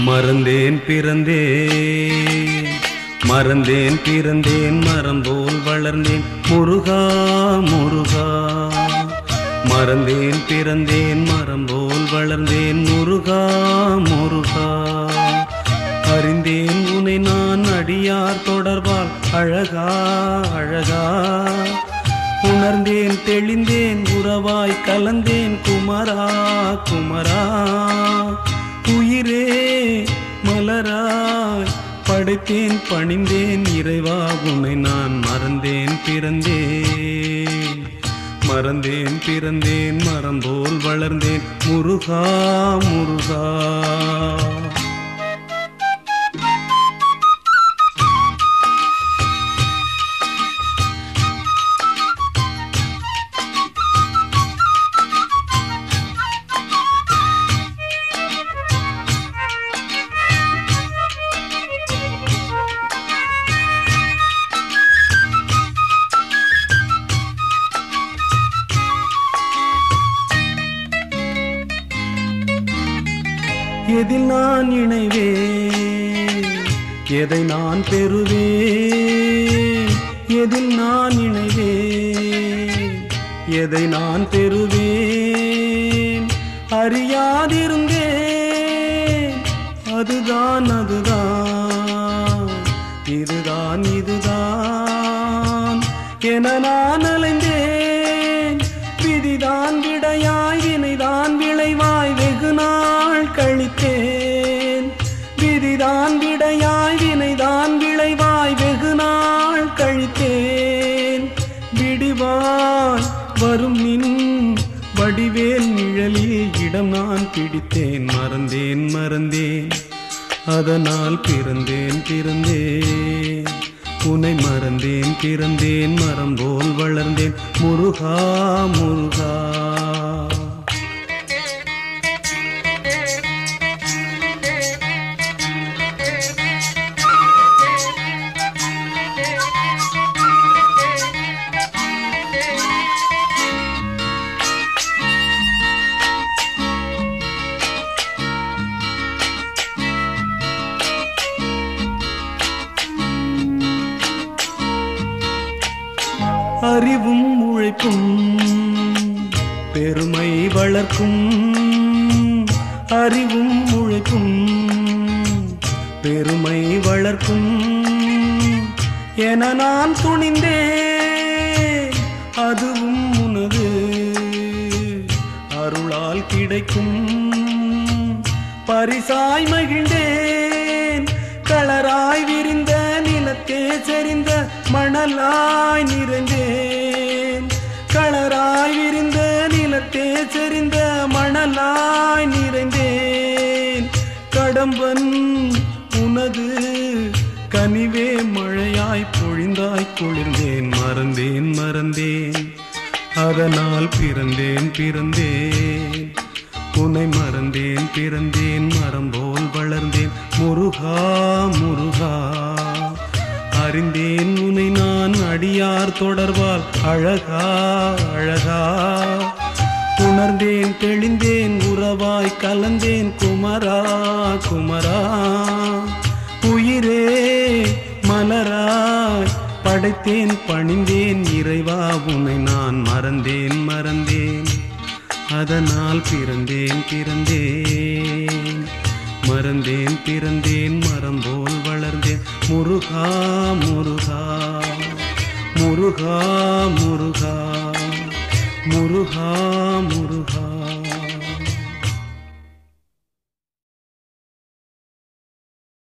மறந்தேன் பிறந்தேன் மறந்தேன் பிறந்தேன் மரம் போல் வளர்ந்தேன் முருகா முருகா மறந்தேன் பிறந்தேன் மரம் போல் வளர்ந்தேன் முருகா முருகா அறிந்தேன் உனை நான் அடியார் தொடர்பால் அழகா அழகா உணர்ந்தேன் தெளிந்தேன் உறவாய் கலந்தேன் குமரா குமரா உயிரே மலராய் படைத்தேன் பணிந்தேன் இறைவா உன்னை நான் மறந்தேன் பிறந்தேன் மறந்தேன் பிறந்தேன் மரம் போல் வளர்ந்தேன் முருகா முருகா எதில் நான் இணைவேன் எதை நான் பெறுவேன் எதில் நான் இணைவேன் எதை நான் பெறுவேன் அறியாதிருந்தேன் அதுதான் அதுதான் இதுதான் இதுதான் என நான் அலைந்தேன் விதிதான் விடையாய் வினைதான் விளைவாய் வெகு நாள் கழித்தேன் விதிதான் விடையாய் வினைதான் விளைவாய் வெகு நாள் கழித்தேன் விடிவாய் வரும் நின் வடிவேல் நிழலில் இடம் நான் பிடித்தேன் மறந்தேன் மறந்தேன் அதனால் பிறந்தேன் பிறந்தேன் உன்னை மறந்தேன் பிறந்தேன் மரம் போல் வளர்ந்தேன் முருகா முருகா அறிவும் உழைப்பும் பெருமை வளர்க்கும் அறிவும் உழைப்பும் பெருமை வளர்க்கும் என நான் துணிந்தேன் அதுவும் உனது அருளால் கிடைக்கும் பரிசாய் மகிழ்ந்தேன் களராய் விரிந்த நிலத்தே செறிந்த மணலாய் நிறைந்தேன் களராய் விரிந்த நிலத்தே செறிந்த மணலாய் நிறைந்தேன் கடம்பன் உனது கனிவே மழையாய் பொழிந்தாய் குளிர்ந்தேன் மறந்தேன் மறந்தேன் அதனால் பிறந்தேன் பிறந்தேன் உன்னை மறந்தேன் பிறந்தேன் மரம் போல் வளர்ந்தேன் முருகா முருகா அறிந்தேன் உன்னை நான் அடியார் தொடர்பால் அழகா அழகா உணர்ந்தேன் தெளிந்தேன் உறவாய் கலந்தேன் குமரா குமரா உயிரே மலராய் படைத்தேன் பணிந்தேன் இறைவா உன்னை நான் மறந்தேன் மறந்தேன் அதனால் பிறந்தேன் பிறந்தேன் மறந்தேன் பிறந்தேன் மரம் போல் வளர்ந்தேன் முருகா முருகா முருகா முருகா முருகா முருகா